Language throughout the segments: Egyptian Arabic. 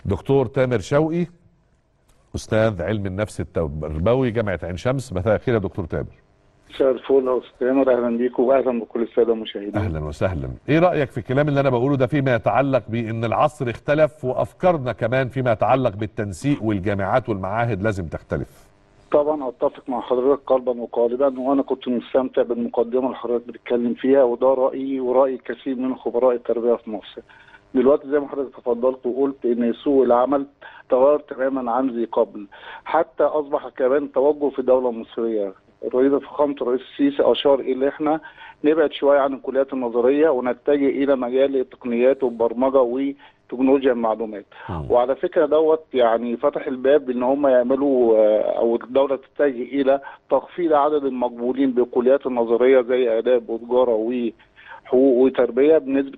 دكتور تامر شوقي استاذ علم النفس التربوي جامعه عين شمس مساء الخير يا دكتور تامر مساء الفل يا استاذ تامر اهلا بيكم واهلا بكل الساده المشاهدين اهلا وسهلا ايه رايك في الكلام اللي انا بقوله ده فيما يتعلق بان العصر اختلف وافكارنا كمان فيما يتعلق بالتنسيق والجامعات والمعاهد لازم تختلف طبعا اتفق مع حضرتك قلبا وقالبا وانا كنت مستمتع بالمقدمه اللي حضرتك بتتكلم فيها وده رايي وراي كثير من خبراء التربيه في مصر دلوقتي زي ما حضرتك تفضلت وقلت ان سوق العمل تغير تماما عن ذي قبل حتى اصبح كمان توجه في الدوله المصريه الرئيس فخامه الرئيس السيسي اشار الى احنا نبعد شويه عن الكليات النظريه ونتجه الى مجال التقنيات والبرمجه وتكنولوجيا المعلومات مم. وعلى فكره دوت يعني فتح الباب ان هم يعملوا آه، او الدوله تتجه الى تخفيض عدد المقبولين بالكليات النظريه زي اداب وتجاره وحقوق وتربيه بنسبه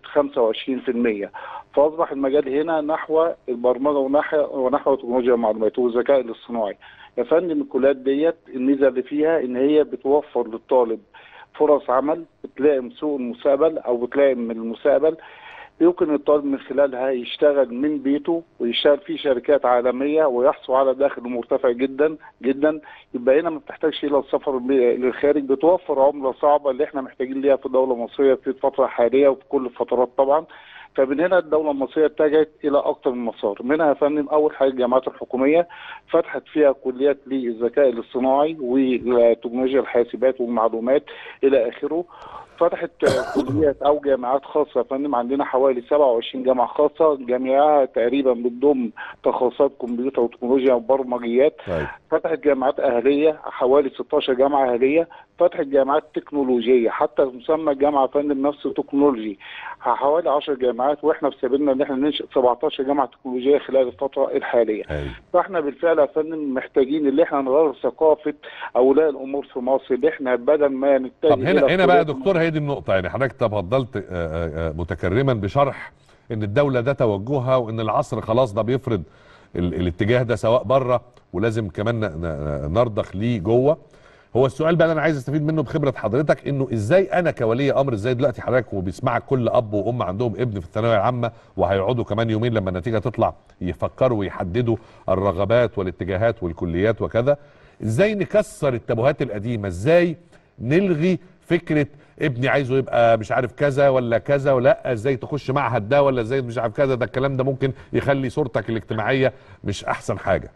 25% فاصبح المجال هنا نحو البرمجه ونحو ونحو تكنولوجيا المعلومات والذكاء الاصطناعي يا فندم الكليات ديت الميزه اللي فيها ان هي بتوفر للطالب فرص عمل بتلائم سوق المستقبل او بتلائم المستقبل يمكن الطالب من خلالها يشتغل من بيته ويشتغل في شركات عالميه ويحصل على دخل مرتفع جدا جدا يبقى هنا ما بتحتاجش الى السفر ب- للخارج بتوفر عمله صعبه اللي احنا محتاجين ليها في الدوله المصريه في الفتره الحاليه وفي كل الفترات طبعا فمن هنا الدوله المصريه اتجهت الى اكثر من مسار منها يا فندم اول حاجه الجامعات الحكوميه فتحت فيها كليات للذكاء الاصطناعي وتكنولوجيا الحاسبات والمعلومات الى اخره فتحت آه، كليات او جامعات خاصه يا فندم عندنا حوالي 27 جامعه خاصه جميعها تقريبا بتضم تخصصات كمبيوتر وتكنولوجيا وبرمجيات طيب فتحت جامعات اهليه حوالي 16 جامعه اهليه فتحت جامعات تكنولوجيه حتى مسمى جامعه يا فندم نفسه تكنولوجي حوالي 10 جامعات واحنا في سبيلنا ان احنا ننشئ 17 جامعه تكنولوجيه خلال الفتره الحاليه هاي. فاحنا بالفعل يا فندم محتاجين ان احنا نغير ثقافه اولياء الامور في مصر اللي احنا بدل ما نتجه طب هنا إلى هنا بقى يا كليات دكتور هي دي النقطة يعني حضرتك تفضلت آه، آه، آه، متكرما بشرح ان الدولة ده توجهها وان العصر خلاص ده بيفرض ال الاتجاه ده سواء بره ولازم كمان ن- ن- نرضخ ليه جوه هو السؤال بقى اللي انا عايز استفيد منه بخبرة حضرتك انه ازاي انا كولي امر ازاي دلوقتي حضرتك وبيسمعك كل اب وام عندهم ابن في الثانوية العامة وهيقعدوا كمان يومين لما النتيجة تطلع يفكروا ويحددوا الرغبات والاتجاهات والكليات وكذا ازاي نكسر التابوهات القديمة ازاي نلغي فكره ابني عايزه يبقى مش عارف كذا ولا كذا ولا ازاي تخش معهد ده ولا ازاي مش عارف كذا ده الكلام ده ممكن يخلي صورتك الاجتماعيه مش احسن حاجه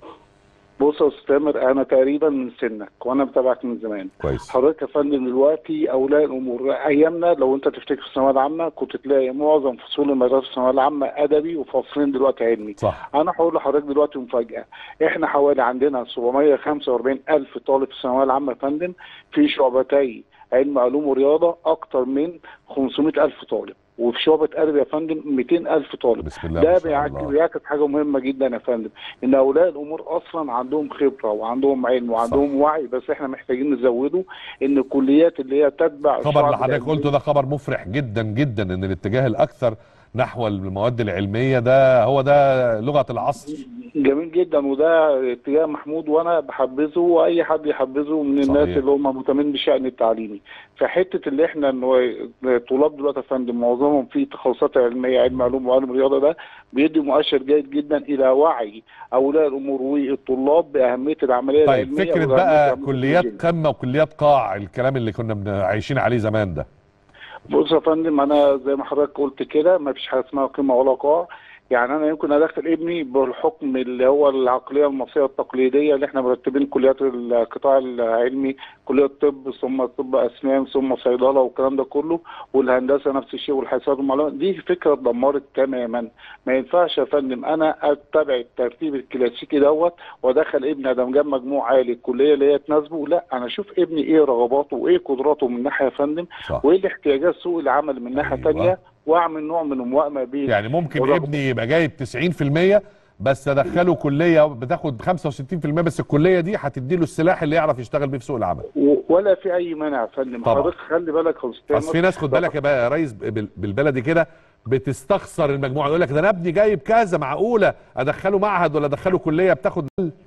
بص يا استاذ تامر انا تقريبا من سنك وانا بتابعك من زمان كويس حضرتك يا فندم دلوقتي اولياء الامور ايامنا لو انت تفتكر في الثانويه العامه كنت تلاقي معظم فصول المدارس في الثانويه العامه ادبي وفصلين دلوقتي علمي صح انا هقول لحضرتك دلوقتي مفاجاه احنا حوالي عندنا 745 الف طالب في الثانويه العامه يا فندم في شعبتي علم علوم ورياضه اكتر من 500 الف طالب وفي شعبة أدب يا فندم 200 ألف طالب بسم الله ده ما شاء بيعكس الله بيعكس حاجة مهمة جدا يا فندم إن أولياء الأمور أصلا عندهم خبرة وعندهم علم وعندهم وعي بس إحنا محتاجين نزوده إن الكليات اللي هي تتبع خبر الشعب اللي حضرتك العلمي- قلته ده خبر مفرح جدا جدا ان الاتجاه الاكثر نحو المواد العلميه ده هو ده لغه العصر جميل جدا وده اتجاه محمود وانا بحبذه واي حد يحبذه من الناس صحيح. اللي هم مهتمين بالشان التعليمي فحته اللي احنا انه طلاب دلوقتي يا فندم معظمهم في تخصصات علميه علم علوم وعلم رياضه ده بيدي مؤشر جيد جدا الى وعي اولياء الامور والطلاب باهميه العمليه طيب العلميه فكره وأهمية بقى العملية كليات التكنولوجية. قمه وكليات قاع الكلام اللي كنا بن- عايشين عليه زمان ده بص يا فندم انا زي ما حضرتك قلت كده ما فيش حاجه اسمها قمه ولا قاع يعني انا يمكن ادخل ابني بالحكم اللي هو العقليه المصريه التقليديه اللي احنا مرتبين كليات القطاع العلمي كليه طب ثم طب اسنان ثم صيدله والكلام ده كله والهندسه نفس الشيء والحاسبات والمعلومات دي فكره اتدمرت تماما ما ينفعش يا فندم انا اتبع الترتيب الكلاسيكي دوت وادخل ابني ادم جاب مجموع عالي الكليه اللي هي تناسبه لا انا اشوف ابني ايه رغباته وايه قدراته من ناحيه يا فندم صح وايه الاحتياجات سوق العمل من ناحيه أيوة. تانية واعمل نوع من الموائمه بين يعني ممكن ورغم- ابني يبقى جايب 90% بس ادخله كليه بتاخد 65% بس الكليه دي هتدي له السلاح اللي يعرف يشتغل بيه في سوق العمل و- ولا في اي مانع يا فندم طبعا. حضرتك خلي بالك يا استاذ اصل في ناس خد بالك يا بقى يا ريس بال- بالبلدي كده بتستخسر المجموعه يقول لك ده انا ابني جايب كذا معقوله ادخله معهد ولا ادخله كليه بتاخد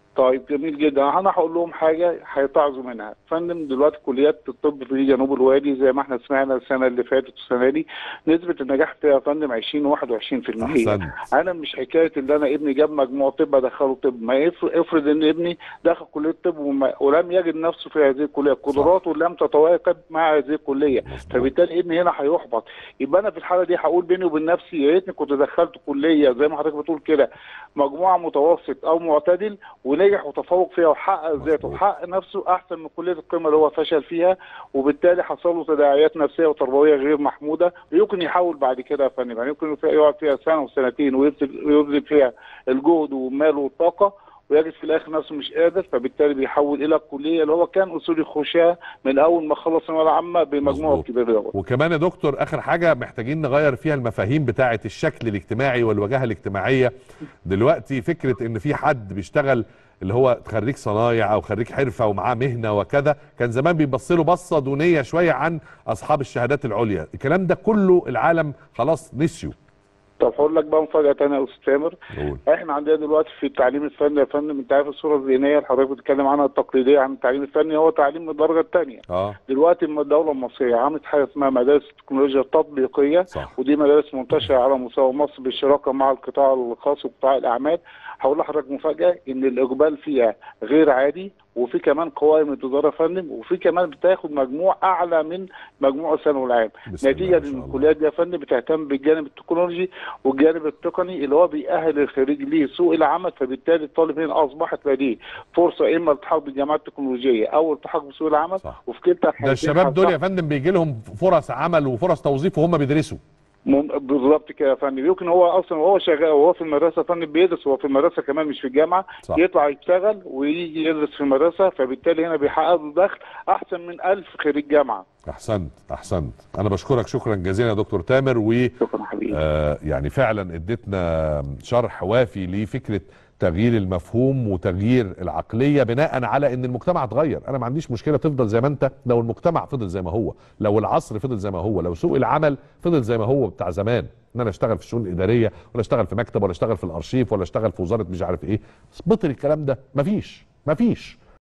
طيب جميل جدا انا هقول لهم حاجه هيتعظوا منها فندم دلوقتي كليات الطب في جنوب الوادي زي ما احنا سمعنا السنه اللي فاتت والسنه دي نسبه النجاح فيها يا فندم 20 و21% احسنت انا مش حكايه ان انا ابني جاب مجموع طب ادخله طب ما يف- افرض ان ابني دخل كليه طب وما ولم يجد نفسه في هذه الكليه قدراته لم تتواكب مع هذه الكليه مظبوط. فبالتالي ابني هنا هيحبط يبقى انا في الحاله دي هقول بيني وبين نفسي يا ريتني كنت دخلت كليه زي ما حضرتك بتقول كده مجموعه متوسط او معتدل ونجح وتفوق فيها وحقق ذاته مظبوط. وحقق نفسه احسن من كليه القمه اللي هو فشل فيها وبالتالي حصل له تداعيات نفسيه وتربويه غير محموده يمكن يحاول بعد كده يا فندم يعني يمكن فيها- يقعد فيها سنه وسنتين ويبذل ويبذل فيها الجهد والمال والطاقه ويجد في الاخر نفسه مش قادر فبالتالي بيحول الى الكليه اللي هو كان اصول يخشها من اول ما خلص الثانويه العامه بمجموعه مظبوط. كبير دوت وكمان يا دكتور اخر حاجه محتاجين نغير فيها المفاهيم بتاعه الشكل الاجتماعي والواجهه الاجتماعيه دلوقتي فكره ان في حد بيشتغل اللي هو خريج صنايع او خريج حرفه ومعاه مهنه وكذا كان زمان بيبص له بصه دونيه شويه عن اصحاب الشهادات العليا الكلام ده كله العالم خلاص نسيوا طب هقول لك بقى مفاجاه ثانيه يا استاذ تامر نقول احنا عندنا دلوقتي في التعليم الفني يا فندم انت عارف الصوره الذهنيه اللي حضرتك بتتكلم عنها التقليديه عن التعليم الفني هو تعليم من الدرجه الثانيه اه دلوقتي الم- الدوله المصريه عملت حاجه اسمها مدارس التكنولوجيا التطبيقيه صح ودي مدارس منتشره على مستوى مصر بالشراكه مع القطاع الخاص وقطاع الاعمال هقول لحضرتك مفاجاه ان الاقبال فيها غير عادي وفي كمان قوائم انتظار يا فندم وفي كمان بتاخد مجموع اعلى من مجموع الثانوي العام بسم الله نتيجه ما شاء ان الله. الكليات دي يا فندم بتهتم بالجانب التكنولوجي والجانب التقني اللي هو بيأهل الخريج ليه سوق العمل فبالتالي الطالب هنا اصبحت لديه فرصه اما الالتحاق بالجامعات التكنولوجيه او الالتحاق بسوق العمل صح. وفي كلتا ده الحالتين الشباب دول هتحقق- يا فندم بيجي لهم فرص عمل وفرص توظيف وهم بيدرسوا مم- بالظبط كده يا فندم يمكن هو اصلا وهو شغال وهو في المدرسه يا فندم بيدرس وهو في المدرسه كمان مش في الجامعه صح. يطلع يشتغل ويجي يدرس في المدرسه فبالتالي هنا بيحقق له دخل احسن من ألف خريج جامعه احسنت احسنت انا بشكرك شكرا جزيلا يا دكتور تامر و شكرا حبيبي آه، يعني فعلا اديتنا شرح وافي لفكره تغيير المفهوم وتغيير العقليه بناء على ان المجتمع اتغير انا ما عنديش مشكله تفضل زي ما انت لو المجتمع فضل زي ما هو لو العصر فضل زي ما هو لو سوق العمل فضل زي ما هو بتاع زمان ان انا اشتغل في الشؤون الاداريه ولا اشتغل في مكتب ولا اشتغل في الارشيف ولا اشتغل في وزاره مش عارف ايه بطل الكلام ده مفيش مفيش